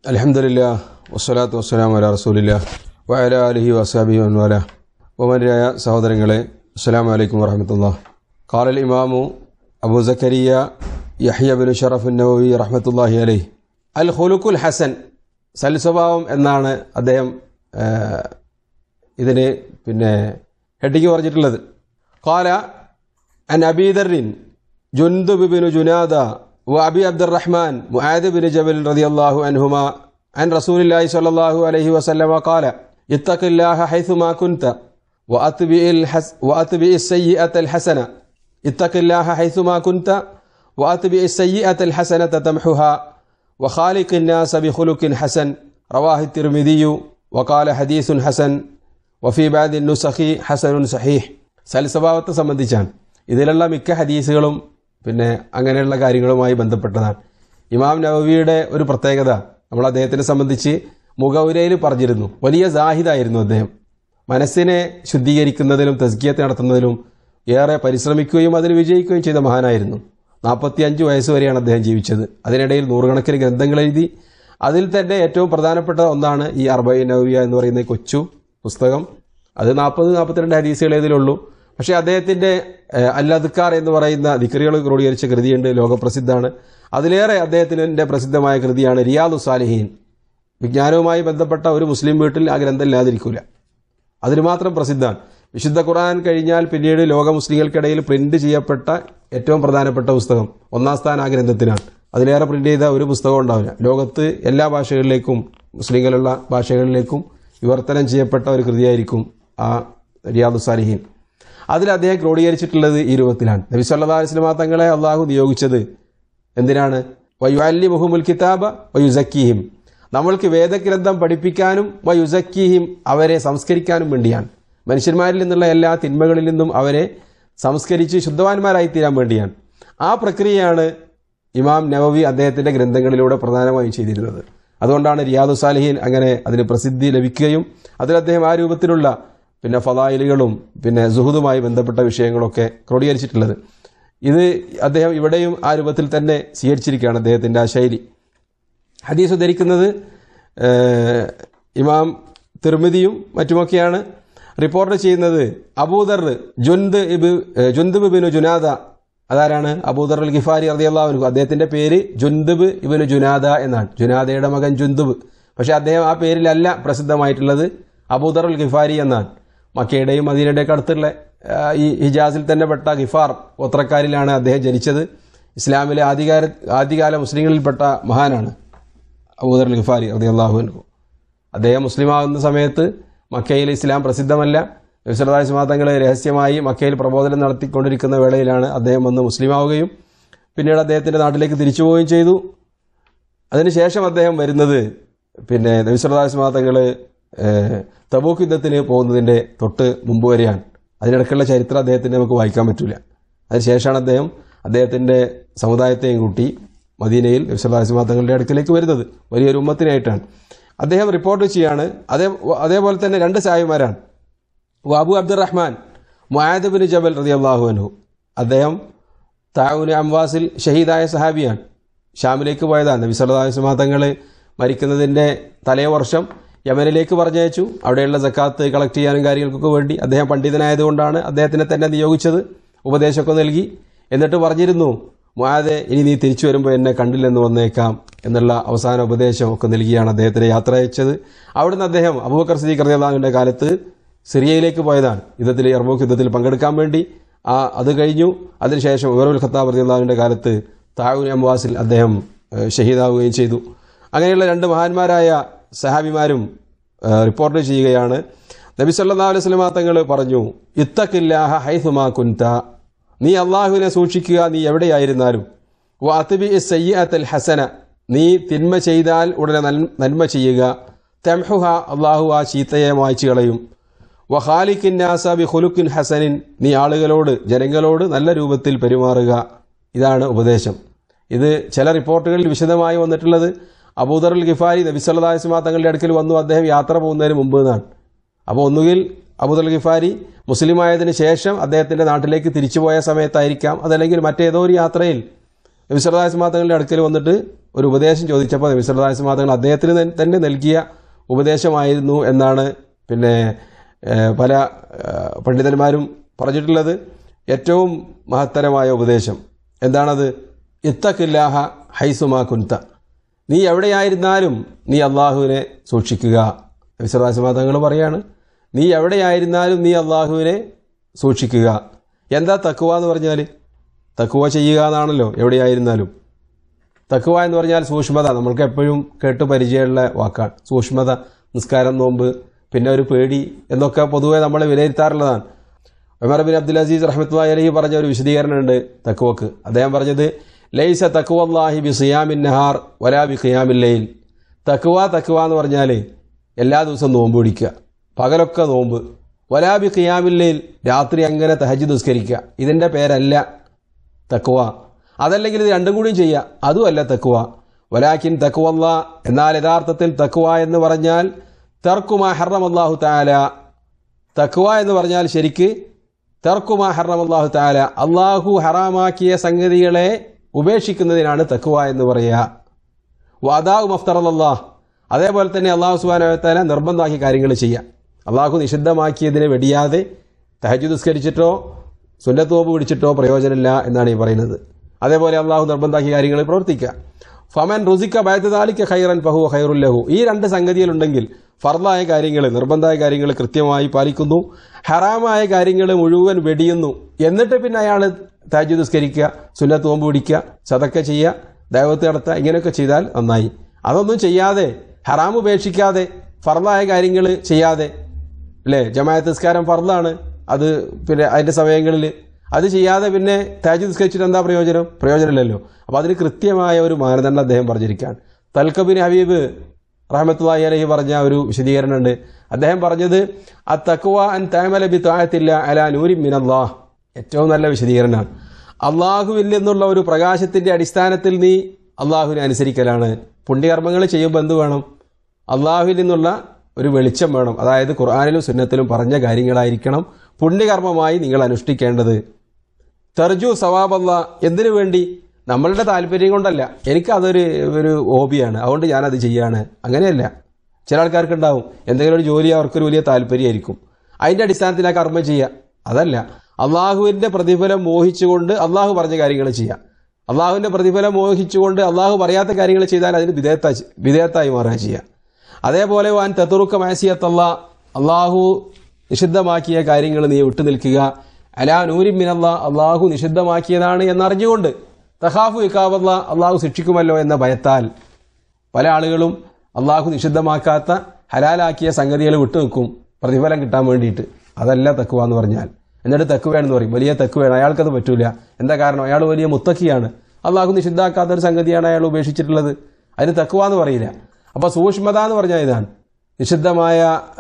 അലഹമുല്ല വസ്സലാത്തു വസ്സലാം അല റസൂലില്ല വഅല അലിഹി വസാബി വൻവാല ബഹുമാനായ സഹോദരങ്ങളെ അസ്സലാമു അലൈക്കും വറഹമത്തുള്ള ഖാലൽ ഇമാമു Abu Zakariya Yahya bin Sharaf Nawawi റഹ്മത്തുല്ലാഹി അലൈഹി അൽ ഖുലുഖുൽ ഹസൻ സൽസ്വഭാവം എന്നാണ് അദ്ദേഹം ആ, ഇതിന് പിന്നെ ഹെഡിങ് പറഞ്ഞിട്ടുള്ളത് ഖാല عن أبي ذر جندب بن جنادة وأبي عبد الرحمن معاذ بن جبل رضي الله عنهما عن رسول الله صلى الله عليه وسلم قال اتق الله حيثما كنت وأتبع, الحس وأتبع السيئة الحسنة اتق الله حيثما كنت وأتبع السيئة الحسنة تمحها وخالق الناس بخلق حسن رواه الترمذي وقال حديث حسن വഫി ബാദി നുസഖി ഹസനുൻ സഹീഹ് സൽസ്വഭാവത്തെ സംബന്ധിച്ചാണ് ഇതിലുള്ള മിക്ക ഹദീസുകളും പിന്നെ അങ്ങനെയുള്ള കാര്യങ്ങളുമായി ബന്ധപ്പെട്ടതാണ് ഇമാം നവവിയുടെ ഒരു പ്രത്യേകത നമ്മൾ അദ്ദേഹത്തിനെ സംബന്ധിച്ച് മുഖൗരയിൽ പറഞ്ഞിരുന്നു വലിയ ജാഹിദായിരുന്നു അദ്ദേഹം മനസ്സിനെ ശുദ്ധീകരിക്കുന്നതിലും തസ്കിയത്ത് നടത്തുന്നതിലും ഏറെ പരിശ്രമിക്കുകയും അതിൽ വിജയിക്കുകയും ചെയ്ത മഹാനായിരുന്നു നാൽപ്പത്തിയഞ്ച് വയസ്സ് വരെയാണ് അദ്ദേഹം ജീവിച്ചത് അതിനിടയിൽ നൂറുകണക്കിന് ഗ്രന്ഥങ്ങൾ എഴുതി അതിൽ തന്നെ ഏറ്റവും പ്രധാനപ്പെട്ട ഒന്നാണ് ഈ അർബൈ നവവിയ എന്ന് പറയുന്ന ഈ കൊച്ചു പുസ്തകം അത് നാൽപ്പത് നാൽപ്പത്തിരണ്ട് ഹദീസുകൾ ഇതിലുള്ളൂ പക്ഷേ അദ്ദേഹത്തിൻ്റെ അല്ലദ്ക്കാർ എന്ന് പറയുന്ന ദിക്രികൾ ക്രോഡീകരിച്ച കൃതിയുണ്ട് ലോകപ്രസിദ്ധമാണ് അതിലേറെ അദ്ദേഹത്തിൻ്റെ പ്രസിദ്ധമായ കൃതിയാണ് റിയാദു സാലിഹീൻ വിജ്ഞാനവുമായി ബന്ധപ്പെട്ട ഒരു മുസ്ലിം വീട്ടിൽ ആ ഗ്രന്ഥം ഇല്ലാതിരിക്കില്ല അതിന് മാത്രം പ്രസിദ്ധമാണ് വിശുദ്ധ ഖുർആൻ കഴിഞ്ഞാൽ പിന്നീട് ലോക മുസ്ലിങ്ങൾക്കിടയിൽ പ്രിന്റ് ചെയ്യപ്പെട്ട ഏറ്റവും പ്രധാനപ്പെട്ട പുസ്തകം ഒന്നാം സ്ഥാനം ആ ഗ്രന്ഥത്തിനാണ് അതിലേറെ പ്രിന്റ് ചെയ്ത ഒരു പുസ്തകം ഉണ്ടാവില്ല ലോകത്ത് എല്ലാ ഭാഷകളിലേക്കും മുസ്ലിങ്ങളുള്ള ഭാഷകളിലേക്കും വിവർത്തനം ചെയ്യപ്പെട്ട ഒരു കൃതിയായിരിക്കും ആ റിയാദു സാലിഹീൻ അതിൽ അദ്ദേഹം ക്രോഡീകരിച്ചിട്ടുള്ളത് ഈ രൂപത്തിലാണ് നബി സല്ലാ വസ്ലമാ തങ്ങളെ അള്ളാഹു നിയോഗിച്ചത് എന്തിനാണ് വയുഅല്ലി മുഹമ്മുൽ കിതാബ വയുസക്കീഹിം നമ്മൾക്ക് വേദഗ്രന്ഥം പഠിപ്പിക്കാനും വയുസക്കീഹിം അവരെ സംസ്കരിക്കാനും വേണ്ടിയാണ് മനുഷ്യന്മാരിൽ നിന്നുള്ള എല്ലാ തിന്മകളിൽ നിന്നും അവരെ സംസ്കരിച്ച് ശുദ്ധവാന്മാരായി തീരാൻ വേണ്ടിയാണ് ആ പ്രക്രിയയാണ് ഇമാം നവവി അദ്ദേഹത്തിന്റെ ഗ്രന്ഥങ്ങളിലൂടെ പ്രധാനമായും ചെയ്തിരുന്നത് അതുകൊണ്ടാണ് റിയാദു സാലിഹീൻ അങ്ങനെ അതിന് പ്രസിദ്ധി ലഭിക്കുകയും അതിൽ അദ്ദേഹം ആ രൂപത്തിലുള്ള പിന്നെ ഫലായിലുകളും പിന്നെ സുഹുദുമായി ബന്ധപ്പെട്ട വിഷയങ്ങളൊക്കെ ക്രോഡീകരിച്ചിട്ടുള്ളത് ഇത് അദ്ദേഹം ഇവിടെയും ആ രൂപത്തിൽ തന്നെ സ്വീകരിച്ചിരിക്കുകയാണ് അദ്ദേഹത്തിന്റെ ആ ശൈലി ഹദീസ് ഉദ്ധരിക്കുന്നത് ഏഹ്, ഇമാം തിർമിതിയും മറ്റുമൊക്കെയാണ് റിപ്പോർട്ട് ചെയ്യുന്നത് അബൂദർ ജുന്ത് ഇബ് ജുന്ദുബ് ബിനു ജുനാദ അതാരാണ് അബൂദർ അൽ ഗിഫാരി അറിയാവുന്നു അദ്ദേഹത്തിന്റെ പേര് ജുന്ദുബ് ഇബിനു ജുനാദ എന്നാണ് ജുനാദയുടെ മകൻ ജുന്ദുബ് പക്ഷെ അദ്ദേഹം ആ പേരിലല്ല പ്രസിദ്ധമായിട്ടുള്ളത് അബൂദർ അൽ ഗിഫാരി എന്നാണ് മക്കയുടെയും മദീനയുടെയൊക്കെ അടുത്തുള്ള ആ, ഈ ഹിജാസിൽ തന്നെ പെട്ട ഗിഫാർ ഗോത്രക്കാരിലാണ് അദ്ദേഹം ജനിച്ചത് ഇസ്ലാമിലെ ആദ്യകാല ആദ്യകാല മുസ്ലിങ്ങളിൽപ്പെട്ട മഹാനാണ് അബൂദർ അൽ ഗിഫാരി റളിയല്ലാഹു അൻഹു അദ്ദേഹം മുസ്ലിമാകുന്ന സമയത്ത് മക്കയിൽ ഇസ്ലാം പ്രസിദ്ധമല്ല വിശ്രദാസ്മാതങ്ങൾ രഹസ്യമായി മക്കയിൽ പ്രബോധനം നടത്തിക്കൊണ്ടിരിക്കുന്ന വേളയിലാണ് അദ്ദേഹം വന്ന് മുസ്ലിമാവുകയും പിന്നീട് അദ്ദേഹത്തിന്റെ നാട്ടിലേക്ക് തിരിച്ചു പോവുകയും ചെയ്തു അതിനുശേഷം അദ്ദേഹം വരുന്നത് പിന്നെ നബിസ്വല്ലാസ്മാതങ്ങൾ തബൂക്ക് യുദ്ധത്തിന് പോകുന്നതിന്റെ തൊട്ട് മുമ്പ് വരെയാണ് അതിനിടയ്ക്കുള്ള ചരിത്രം അദ്ദേഹത്തിന് നമുക്ക് വായിക്കാൻ പറ്റില്ല അതിനുശേഷമാണ് അദ്ദേഹം അദ്ദേഹത്തിന്റെ സമുദായത്തെയും കൂട്ടി മദീനയിൽ നബിസ്വല്ലാസ്മാതങ്ങളുടെ അടുക്കിലേക്ക് വരുന്നത് വലിയൊരു ഉമ്മത്തിനായിട്ടാണ് അദ്ദേഹം റിപ്പോർട്ട് ചെയ്യാണ് അതേ അതേപോലെ തന്നെ രണ്ട് സാഹിമാരാണ് Abu Abdurrahman Muadh bin Jabal റതി അള്ളാഹു അൻഹു അദ്ദേഹം താവുന് അംവാസിൽ ഷഹീദായ സഹാബിയാണ് ഷാമിലേക്ക് പോയതാണ് നബി സല്ലല്ലാഹു അലൈഹി വസല്ലം തങ്ങൾ മരിക്കുന്നതിൻ്റെ തലേ വർഷം യമനിലേക്ക് പറഞ്ഞയച്ചു അവിടെയുള്ള സക്കാത്ത് കളക്ട് ചെയ്യാനും കാര്യങ്ങൾക്കൊക്കെ വേണ്ടി അദ്ദേഹം പണ്ഡിതനായതുകൊണ്ടാണ് അദ്ദേഹത്തിനെ തന്നെ നിയോഗിച്ചത് ഉപദേശമൊക്കെ നൽകി എന്നിട്ട് പറഞ്ഞിരുന്നു മുആദെ ഇനി നീ തിരിച്ചു വരുമ്പോൾ എന്നെ കണ്ടില്ലെന്ന് വന്നേക്കാം എന്നുള്ള അവസാന ഉപദേശം ഒക്കെ നൽകിയാണ് അദ്ദേഹത്തിന് യാത്ര അയച്ചത് അവിടുന്ന് അദ്ദേഹം അബൂബക്കർ സദീഖ് റളിയല്ലാഹുവിന്റെ കാലത്ത് സിറിയയിലേക്ക് പോയതാണ് യുദ്ധത്തിൽ യർമൂക്ക് യുദ്ധത്തിൽ പങ്കെടുക്കാൻ വേണ്ടി ആ അത് കഴിഞ്ഞു അതിനുശേഷം ഉമറുൽ ഖത്താബ് റളിയല്ലാഹുവിന്റെ കാലത്ത് താവൂൻ അംവാസിൽ അദ്ദേഹം ഏഹ്, ഷഹീദാവുകയും ചെയ്തു അങ്ങനെയുള്ള രണ്ട് മഹാന്മാരായ സഹാബിമാരും ഏഹ്, റിപ്പോർട്ട് ചെയ്യുകയാണ് നബി സല്ലല്ലാഹു അലൈഹി വസല്ലമ തങ്ങൾ പറഞ്ഞു ഇത്തഖില്ലാഹ ഹൈസുമാ കുൻത നീ അള്ളാഹുവിനെ സൂക്ഷിക്കുക നീ എവിടെയായിരുന്നാലും വാത്തുബി സയ്യഅത്തൽ ഹസന നീ തിന്മ ചെയ്താൽ ഉടനെ നൽ- നന്മ ചെയ്യുക തെംഹുഹ അള്ളാഹു ആ ചീത്തയെ മായ്ച്ചു കളയും വഹാലിക്കിന്നാസ ബി ഹുലുക്കിൻ ഹസനിൻ നീ ആളുകളോട് ജനങ്ങളോട് നല്ല രൂപത്തിൽ പെരുമാറുക ഇതാണ് ഉപദേശം ഇത് ചില റിപ്പോർട്ടുകളിൽ വിശദമായി വന്നിട്ടുള്ളത് അബൂദർ അൽ ഗിഫാരി നബി സല്ലല്ലാഹു അലൈഹി വസല്ലം തങ്ങളുടെ അടുക്കൽ വന്നു അദ്ദേഹം യാത്ര പോകുന്നതിന് മുമ്പ് എന്നാണ് അപ്പോൾ ഒന്നുകിൽ അബൂദർ അൽ ഗിഫാരി മുസ്ലിം ആയതിനു ശേഷം അദ്ദേഹത്തിന്റെ നാട്ടിലേക്ക് തിരിച്ചുപോയ സമയത്തായിരിക്കാം അതല്ലെങ്കിൽ മറ്റേതോ ഒരു യാത്രയിൽ നബി സല്ലല്ലാഹു അലൈഹി വസല്ലം തങ്ങളുടെ അടുക്കൽ വന്നിട്ട് ഒരു ഉപദേശം ചോദിച്ചപ്പോൾ നബി സല്ലല്ലാഹു അലൈഹി വസല്ലം തങ്ങൾ അദ്ദേഹത്തിന് തൻ- തന്നെ നൽകിയ ഉപദേശമായിരുന്നു എന്നാണ് പിന്നെ ഏഹ്, പല ഏഹ്, പണ്ഡിതന്മാരും പറഞ്ഞിട്ടുള്ളത് ഏറ്റവും മഹത്തരമായ ഉപദേശം എന്താണത് ഇത്തക്കില്ലാഹ ഹൈസുമാ കുന്ത നീ എവിടെയായിരുന്നാലും നീ അള്ളാഹുവിനെ സൂക്ഷിക്കുക വിശ്വാസമാ തങ്ങൾ പറയാണ് നീ എവിടെയായിരുന്നാലും നീ അള്ളാഹുവിനെ സൂക്ഷിക്കുക എന്താ തക്കുവ എന്ന് പറഞ്ഞാൽ തക്കുവ ചെയ്യുക എന്നാണല്ലോ എവിടെയായിരുന്നാലും തക്കുവ എന്ന് പറഞ്ഞാൽ സൂക്ഷ്മത നമ്മൾക്ക് എപ്പോഴും കേട്ട് പരിചയമുള്ള വാക്കാണ് സൂക്ഷ്മത നിസ്കാരം നോമ്പ് പിന്നെ ഒരു പേടി എന്നൊക്കെ പൊതുവെ നമ്മൾ വിലയിരുത്താറുള്ളതാണ് ഉമർ ബിൻ അബ്ദുൽ അസീസ് റഹ്മത്തുള്ളാഹി അലൈഹി പറഞ്ഞ ഒരു വിശദീകരണമുണ്ട് തക്കുവക്ക് അദ്ദേഹം പറഞ്ഞത് ലൈസ തക്കുവല്ലാഹി ബി സിയാമിൻ നഹാർ വലാ ബി ഖിയാമിൽ ലൈൽ തക്കുവ തക്കുവ എന്ന് പറഞ്ഞാൽ എല്ലാ ദിവസവും നോമ്പ് പിടിക്കുക പകലൊക്കെ നോമ്പ് വലാ ബി ഖിയാമിൽ ലൈൽ രാത്രി അങ്ങനെ തഹജ് നിസ്കരിക്കുക ഇതിൻ്റെ പേരല്ല തക്കുവ അതല്ലെങ്കിൽ ഇത് രണ്ടും കൂടിയും ചെയ്യുക അതുമല്ല തക്കുവ വലാക്കിൻ തക്കുവല്ല എന്നാൽ യഥാർത്ഥത്തിൽ തക്കുവ എന്ന് പറഞ്ഞാൽ തർക്കുമാ ഹറം അള്ളാഹു താല തക്കുവ എന്ന് പറഞ്ഞാൽ ശരിക്ക് തർക്കുമാ ഹറം അള്ളാഹു താല അള്ളാഹു ഹറാമാക്കിയ സംഗതികളെ ഉപേക്ഷിക്കുന്നതിനാണ് തക്കുവ എന്ന് പറയുക വാദാവ് മഫ്തർ അള്ളാഹ് അതേപോലെ തന്നെ അള്ളാഹു സുബാനവത്താല നിർബന്ധമാക്കിയ കാര്യങ്ങൾ ചെയ്യാം അള്ളാഹു നിഷിദ്ധമാക്കിയതിനെ വെടിയാതെ തഹജു നിസ്കരിച്ചിട്ടോ സുന്നത്ത് നോമ്പ് പിടിച്ചിട്ടോ പ്രയോജനമില്ല എന്നാണ് ഈ പറയുന്നത് അതേപോലെ അള്ളാഹു നിർബന്ധമാക്കിയ കാര്യങ്ങൾ പ്രവർത്തിക്കുക ഫമൻ റുസിക്ക ബാധ്യതാലിക്ക ഖൈറൻ ഫഹു ഖൈറുല്ലഹു ഈ രണ്ട് സംഗതികളുണ്ടെങ്കിൽ ഫർദായ കാര്യങ്ങൾ നിർബന്ധമായ കാര്യങ്ങൾ കൃത്യമായി പാലിക്കുന്നു ഹറാമായ കാര്യങ്ങൾ മുഴുവൻ വെടിയുന്നു എന്നിട്ട് പിന്നെ അയാൾ താജ് നിസ്കരിക്കുക സുന്നത്ത് നോമ്പ് പിടിക്കുക സതക്ക ചെയ്യുക ദൈവത്തെ നടത്തുക ഇങ്ങനെയൊക്കെ ചെയ്താൽ നന്നായി അതൊന്നും ചെയ്യാതെ ഹറാം ഉപേക്ഷിക്കാതെ ഫർദായ കാര്യങ്ങൾ ചെയ്യാതെ അല്ലേ ജമാഅത്ത് നിസ്കാരം ഫർദാണ് അത് പിന്നെ അതിൻ്റെ സമയങ്ങളിൽ അത് ചെയ്യാതെ പിന്നെ താജ് നിസ്കരിച്ചിട്ട് എന്താ പ്രയോജനം പ്രയോജനമില്ലല്ലോ അപ്പോൾ അതിന് കൃത്യമായ ഒരു മാനദണ്ഡം അദ്ദേഹം പറഞ്ഞിരിക്കുകയാണ് തൽക്കബിൻ ഹബീബ് റഹമത്തുള്ളാഹി അലഹി പറഞ്ഞ ഒരു വിശദീകരണമുണ്ട് അദ്ദേഹം പറഞ്ഞത് ആ തക്കുവ അൻ താമല ബി താഴത്തില്ല അല നൂരി മിനല്ലാഹ് ഏറ്റവും നല്ല വിശദീകരണമാണ് അള്ളാഹുവിൽ നിന്നുള്ള ഒരു പ്രകാശത്തിന്റെ അടിസ്ഥാനത്തിൽ നീ അള്ളാഹുവിനെ അനുസരിക്കലാണ് പുണ്യകർമ്മങ്ങൾ ചെയ്യുമ്പോൾ എന്ത് വേണം അള്ളാഹുവിൽ നിന്നുള്ള ഒരു വെളിച്ചം വേണം അതായത് ഖുർആാനിലും സുന്നത്തിലും പറഞ്ഞ കാര്യങ്ങളായിരിക്കണം പുണ്യകർമ്മമായി നിങ്ങൾ അനുഷ്ഠിക്കേണ്ടത് തെർജു സവാബല്ല എന്തിനു വേണ്ടി നമ്മളുടെ താല്പര്യം കൊണ്ടല്ല എനിക്ക് അതൊരു ഒരു ഹോബിയാണ് അതുകൊണ്ട് ഞാനത് ചെയ്യാണ് അങ്ങനെയല്ല ചില ആൾക്കാർക്ക് ഉണ്ടാവും എന്തെങ്കിലും ഒരു ജോലി അവർക്കൊരു വലിയ താല്പര്യമായിരിക്കും അതിന്റെ അടിസ്ഥാനത്തിൽ ആ കർമ്മം ചെയ്യുക അതല്ല അള്ളാഹുവിന്റെ പ്രതിഫലം മോഹിച്ചുകൊണ്ട് അള്ളാഹു പറഞ്ഞ കാര്യങ്ങൾ ചെയ്യാം അള്ളാഹുവിന്റെ പ്രതിഫലം മോഹിച്ചുകൊണ്ട് അള്ളാഹു പറയാത്ത കാര്യങ്ങൾ ചെയ്താൽ അതിന് വിധേയത്ത വിധേയത്തായി മാറുക ചെയ്യുക അതേപോലെ വാൻ തത്തുറുക്ക മാസിയത്തല്ല അള്ളാഹു നിഷിദ്ധമാക്കിയ കാര്യങ്ങൾ നീ വിട്ടു നിൽക്കുക അലാ നൂരിൻ മിനല്ല അള്ളാഹു നിഷിദ്ധമാക്കിയതാണ് എന്നറിഞ്ഞുകൊണ്ട് തഹാഫു ഇക്കാവല്ല അള്ളാഹു ശിക്ഷിക്കുമല്ലോ എന്ന ഭയത്താൽ പല ആളുകളും അള്ളാഹു നിഷിദ്ധമാക്കാത്ത ഹലാലാക്കിയ സംഗതികൾ വിട്ടുനിൽക്കും പ്രതിഫലം കിട്ടാൻ വേണ്ടിയിട്ട് അതല്ല തക്കുവ എന്ന് പറഞ്ഞാൽ എന്നിട്ട് തക്കുവയാണെന്ന് പറയും വലിയ തക്കുവയാണ് അയാൾക്കത് പറ്റൂല എന്താ കാരണം അയാൾ വലിയ മുത്തക്കിയാണ് അള്ളാഹു നിഷിദ്ധാക്കാത്ത ഒരു സംഗതിയാണ് അയാൾ ഉപേക്ഷിച്ചിട്ടുള്ളത് അതിന് തക്കുവ എന്ന് പറയില്ല അപ്പൊ സൂക്ഷ്മത എന്ന് പറഞ്ഞാൽ ഇതാണ് നിഷിദ്ധമായ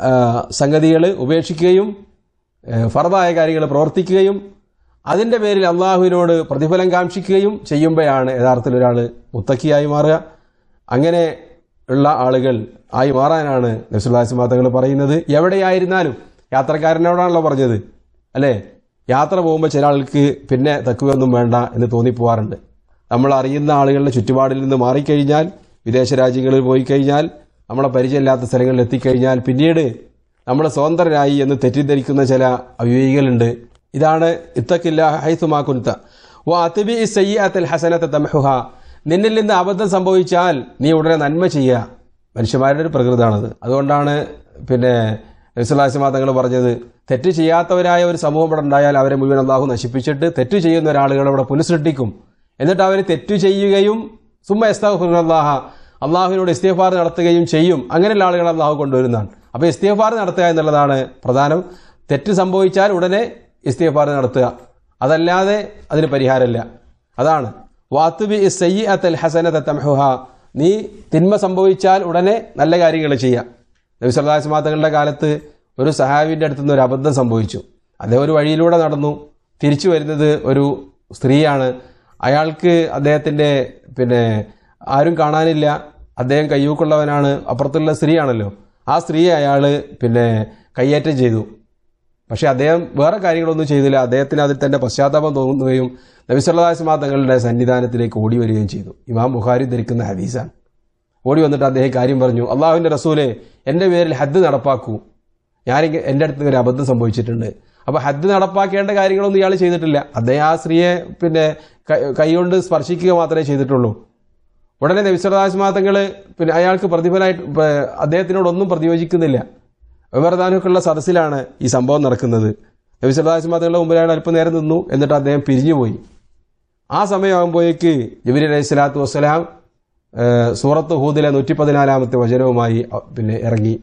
സംഗതികൾ ഉപേക്ഷിക്കുകയും ഏഹ്, ഫർദായ കാര്യങ്ങൾ പ്രവർത്തിക്കുകയും അതിന്റെ പേരിൽ അള്ളാഹുവിനോട് പ്രതിഫലം കാക്ഷിക്കുകയും ചെയ്യുമ്പോഴാണ് യഥാർത്ഥത്തിൽ ഒരാൾ മുത്തക്കിയായി മാറുക അങ്ങനെ ഉള്ള ആളുകൾ ആയി മാറാനാണ് നബ്സുല്ലാസ് തങ്ങൾ പറയുന്നത് എവിടെയായിരുന്നാലും യാത്രക്കാരനോടാണല്ലോ പറഞ്ഞത് അല്ലേ യാത്ര പോകുമ്പോൾ ചില ആൾക്ക് പിന്നെ തക്കുവൊന്നും വേണ്ട എന്ന് തോന്നിപ്പോവാറുണ്ട് നമ്മൾ അറിയുന്ന ആളുകളുടെ ചുറ്റുപാടിൽ നിന്ന് മാറിക്കഴിഞ്ഞാൽ വിദേശ രാജ്യങ്ങളിൽ പോയി കഴിഞ്ഞാൽ നമ്മളെ പരിചയമില്ലാത്ത സ്ഥലങ്ങളിൽ എത്തിക്കഴിഞ്ഞാൽ പിന്നീട് നമ്മൾ സ്വതന്ത്രരായി എന്ന് തെറ്റിദ്ധരിക്കുന്ന ചില അവിവേകികളുണ്ട് ഇതാണ് ഇത്തക്കില്ല ഹൈസുമാക്കുൻത ഓ അത്തിബി സയ്യാത്തൽ ഹസനത്തെ തമഹുഹ നിന്നിൽ നിന്ന് അബദ്ധം സംഭവിച്ചാൽ നീ ഉടനെ നന്മ ചെയ്യുക മനുഷ്യന്മാരുടെ ഒരു പ്രകൃതമാണത് അതുകൊണ്ടാണ് പിന്നെ നബിസ്വല്ലാസിമാ തങ്ങൾ പറഞ്ഞത് തെറ്റ് ചെയ്യാത്തവരായ ഒരു സമൂഹം ഇവിടെ ഉണ്ടായാൽ അവരെ മുഴുവൻ അള്ളാഹു നശിപ്പിച്ചിട്ട് തെറ്റ് ചെയ്യുന്ന ഒരാളുകൾ അവിടെ പുനഃസൃഷ്ടിക്കും എന്നിട്ട് അവർ തെറ്റു ചെയ്യുകയും സുമ്മ എസ്താഹുല്ലാഹ അള്ളാഹുവിനോട് ഇസ്തിഫാർ നടത്തുകയും ചെയ്യും അങ്ങനെയുള്ള ആളുകൾ അള്ളാഹു കൊണ്ടുവരുന്നതാണ് അപ്പോൾ ഇസ്തിഫാർ നടത്തുക എന്നുള്ളതാണ് പ്രധാനം തെറ്റ് സംഭവിച്ചാൽ ഉടനെ ഇസ്തിഫാർ നടത്തുക അതല്ലാതെ അതിന് പരിഹാരമില്ല അതാണ് വാത്തുബി സയ്യത്തൽ ഹസനത തംഹുഹ നീ തിന്മ സംഭവിച്ചാൽ ഉടനെ നല്ല കാര്യങ്ങൾ ചെയ്യാം നബി സല്ലാസ് മാതങ്ങളുടെ കാലത്ത് ഒരു സഹാബിന്റെ അടുത്ത് നിന്ന് ഒരു അബദ്ധം സംഭവിച്ചു അദ്ദേഹം ഒരു വഴിയിലൂടെ നടന്നു തിരിച്ചു വരുന്നത് ഒരു സ്ത്രീയാണ് അയാൾക്ക് അദ്ദേഹത്തിന്റെ പിന്നെ ആരും കാണാനില്ല അദ്ദേഹം കയ്യൂക്കുള്ളവനാണ് അപ്പുറത്തുള്ള സ്ത്രീയാണല്ലോ ആ സ്ത്രീയെ അയാൾ പിന്നെ കയ്യേറ്റം ചെയ്തു പക്ഷേ അദ്ദേഹം വേറെ കാര്യങ്ങളൊന്നും ചെയ്തില്ല അദ്ദേഹത്തിന് അതിൽ തന്നെ പശ്ചാത്താപം തോന്നുകയും നബിസ്വല്ലാസ്മാ തങ്ങളുടെ സന്നിധാനത്തിലേക്ക് ഓടി വരികയും ചെയ്തു ഇമാം ബുഖാരി ധരിക്കുന്ന ഹദീസാണ് ഓടി വന്നിട്ട് അദ്ദേഹം കാര്യം പറഞ്ഞു അള്ളാഹുവിൻ്റെ റസൂലെ എൻ്റെ പേരിൽ ഹദ് നടപ്പാക്കൂ ഞാൻ എൻ്റെ അടുത്ത് ഒരു അബദ്ധം സംഭവിച്ചിട്ടുണ്ട് അപ്പോൾ ഹദ് നടപ്പാക്കേണ്ട കാര്യങ്ങളൊന്നും ഇയാൾ ചെയ്തിട്ടില്ല അദ്ദേഹം ആ സ്ത്രീയെ പിന്നെ കൈ- കൈകൊണ്ട് സ്പർശിക്കുക മാത്രമേ ചെയ്തിട്ടുള്ളൂ ഉടനെ നബിസ്വലാസ്മാതങ്ങൾ പിന്നെ അയാൾക്ക് പ്രതിഫലമായിട്ട് ഇപ്പ അദ്ദേഹത്തിനോടൊന്നും പ്രതിയോജിക്കുന്നില്ല വിവരദാനമൊക്കെയുള്ള സദസ്സിലാണ് ഈ സംഭവം നടക്കുന്നത് നബിസ്വലാസ്മാതങ്ങളുടെ മുമ്പിൽ അയാൾ അല്പം നേരം നിന്നു എന്നിട്ട് അദ്ദേഹം പിരിഞ്ഞുപോയി ആ സമയമാകുമ്പോഴേക്ക് ജബിരി അലൈഹി സ്വലാത്തു വസ്സലാം ഏഹ്, സൂറത്ത് ഹൂദിലെ നൂറ്റി പതിനാലാമത്തെ വചനവുമായി അ- പിന്നെ ഇറങ്ങി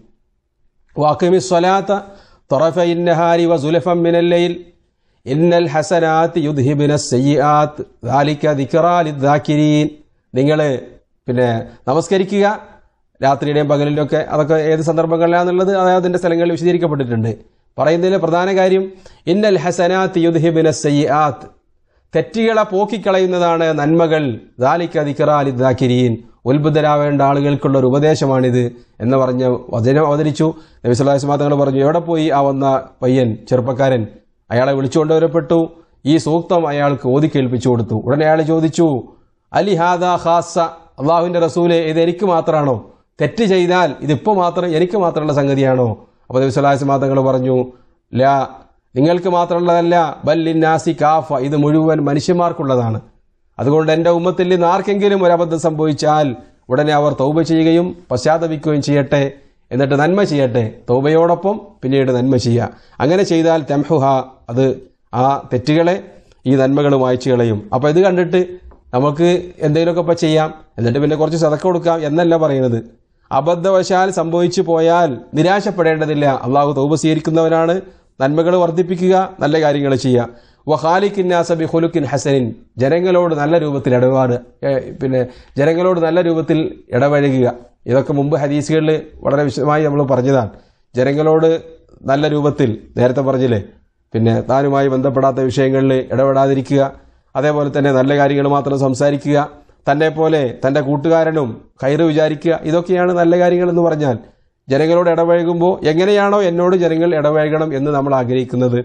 واقم الصلاة طرفي النهار وزلفا من الليل إن الحسنات يذهبن السيئات ذلك ذكرى للذاكرين നിങ്ങൾ പിന്നെ നമസ്കരിക്കുക രാത്രിയുടെയും പകലിലൊക്കെ അതൊക്കെ ഏത് സന്ദർഭങ്ങളിലാണെന്നുള്ളത് അതായത് അതിൻ്റെ സ്ഥലങ്ങളിൽ വിശദീകരിക്കപ്പെട്ടിട്ടുണ്ട് പറയുന്നതിലെ പ്രധാന കാര്യം ഇന്നൽ ഹസനാത്ത് യുദ്ഹിബിന സയ്യാത്ത് തെറ്റുകളെ പോക്കിക്കളയുന്നതാണ് നന്മകൾ ദാലിക്ക ദിക്കറാലിദ്ദാക്കിരീൻ ഉത്ബുദ്ധരാവേണ്ട ആളുകൾക്കുള്ള ഒരു ഉപദേശമാണിത് എന്ന് പറഞ്ഞ് വചനം അവതരിച്ചു നബി സ്വലാഹു തങ്ങൾ പറഞ്ഞു എവിടെ പോയി ആ വന്ന പയ്യൻ ചെറുപ്പക്കാരൻ അയാളെ വിളിച്ചുകൊണ്ടുവരപ്പെട്ടു ഈ സൂക്തം അയാൾക്ക് ഓതി കേൾപ്പിച്ചു കൊടുത്തു ഉടനെ അയാൾ ചോദിച്ചു അലി ഹാദ ഖാസ അള്ളാഹുവിന്റെ റസൂലെ ഇത് എനിക്ക് മാത്രമാണോ തെറ്റ് ചെയ്താൽ ഇതിപ്പോൾ മാത്രം എനിക്ക് മാത്രമുള്ള സംഗതിയാണോ അപ്പോൾ നബി സ്വലാഹു തങ്ങൾ പറഞ്ഞു ലാ നിങ്ങൾക്ക് മാത്രമുള്ളതല്ല ബല്ലിന്നാസി കാഫ ഇത് മുഴുവൻ മനുഷ്യന്മാർക്കുള്ളതാണ് അതുകൊണ്ട് എൻ്റെ ഉമ്മത്തിൽ നിന്ന് ആർക്കെങ്കിലും ഒരു അബദ്ധം സംഭവിച്ചാൽ ഉടനെ അവർ തൗബ ചെയ്യുകയും പശ്ചാത്തപിക്കുകയും ചെയ്യട്ടെ എന്നിട്ട് നന്മ ചെയ്യട്ടെ തൗബയോടൊപ്പം പിന്നീട് നന്മ ചെയ്യുക അങ്ങനെ ചെയ്താൽ തെംഹുഹ അത് ആ തെറ്റുകളെ ഈ നന്മകൾ വായിച്ചു കളയും അപ്പോൾ ഇത് കണ്ടിട്ട് നമുക്ക് എന്തെങ്കിലുമൊക്കെ ഇപ്പം ചെയ്യാം എന്നിട്ട് പിന്നെ കുറച്ച് സതക്ക കൊടുക്കാം എന്നല്ല പറയുന്നത് അബദ്ധവശാൽ സംഭവിച്ചു പോയാൽ നിരാശപ്പെടേണ്ടതില്ല അള്ളാഹു തൗബ സ്വീകരിക്കുന്നവനാണ് നന്മകൾ വർദ്ധിപ്പിക്കുക നല്ല കാര്യങ്ങൾ ചെയ്യുക വഹാലിക്കിന്നാസബി ഹുലുക്കിൻ ഹസനിൻ ജനങ്ങളോട് നല്ല രൂപത്തിൽ ഇടപാട് ഏ, പിന്നെ ജനങ്ങളോട് നല്ല രൂപത്തിൽ ഇടപഴകുക ഇതൊക്കെ മുമ്പ് ഹദീസുകളിൽ വളരെ വിശദമായി നമ്മൾ പറഞ്ഞതാണ് ജനങ്ങളോട് നല്ല രൂപത്തിൽ നേരത്തെ പറഞ്ഞില്ലേ പിന്നെ താനുമായി ബന്ധപ്പെടാത്ത വിഷയങ്ങളിൽ ഇടപെടാതിരിക്കുക അതേപോലെ തന്നെ നല്ല കാര്യങ്ങൾ മാത്രം സംസാരിക്കുക തന്നെ പോലെ തൻ്റെ കൂട്ടുകാരനും കയറ് വിചാരിക്കുക ഇതൊക്കെയാണ് നല്ല കാര്യങ്ങൾ എന്ന് പറഞ്ഞാൽ ജനങ്ങളോട് ഇടപഴകുമ്പോൾ എങ്ങനെയാണോ എന്നോട് ജനങ്ങൾ ഇടപഴകണം എന്ന് നമ്മൾ ആഗ്രഹിക്കുന്നത്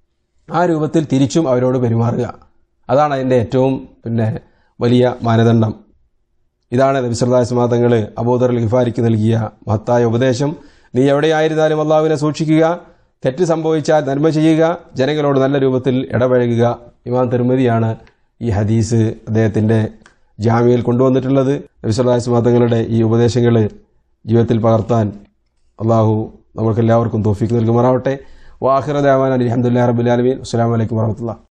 ആ രൂപത്തിൽ തിരിച്ചും അവരോട് പെരുമാറുക അതാണ് അതിൻ്റെ ഏറ്റവും പിന്നെ വലിയ മാനദണ്ഡം ഇതാണ് നബിസ്വല്ലാസ്മാതങ്ങൾ അബൂദർ ഖിഫാരിക്ക് നൽകിയ മഹത്തായ ഉപദേശം നീ എവിടെയായിരുന്നാലും അള്ളാഹുവിനെ സൂക്ഷിക്കുക തെറ്റ് സംഭവിച്ചാൽ നന്മ ചെയ്യുക ജനങ്ങളോട് നല്ല രൂപത്തിൽ ഇടപഴകുക ഇമാം തിരുമതിയാണ് ഈ ഹദീസ് അദ്ദേഹത്തിൻ്റെ ജാമ്യയിൽ കൊണ്ടുവന്നിട്ടുള്ളത് നബിസ്വല്ലാസ്മാതങ്ങളുടെ ഈ ഉപദേശങ്ങൾ ജീവിതത്തിൽ പകർത്താൻ അള്ളാഹു നമുക്കെല്ലാവർക്കും തോഫിക്ക് നൽകുമാറാവട്ടെ വാഹിറ ദേവാൻ അലഹമുല്ലാ റബുലാലമീൻ അസ്സാം വലൈക്കും വാഹമത്തുള്ള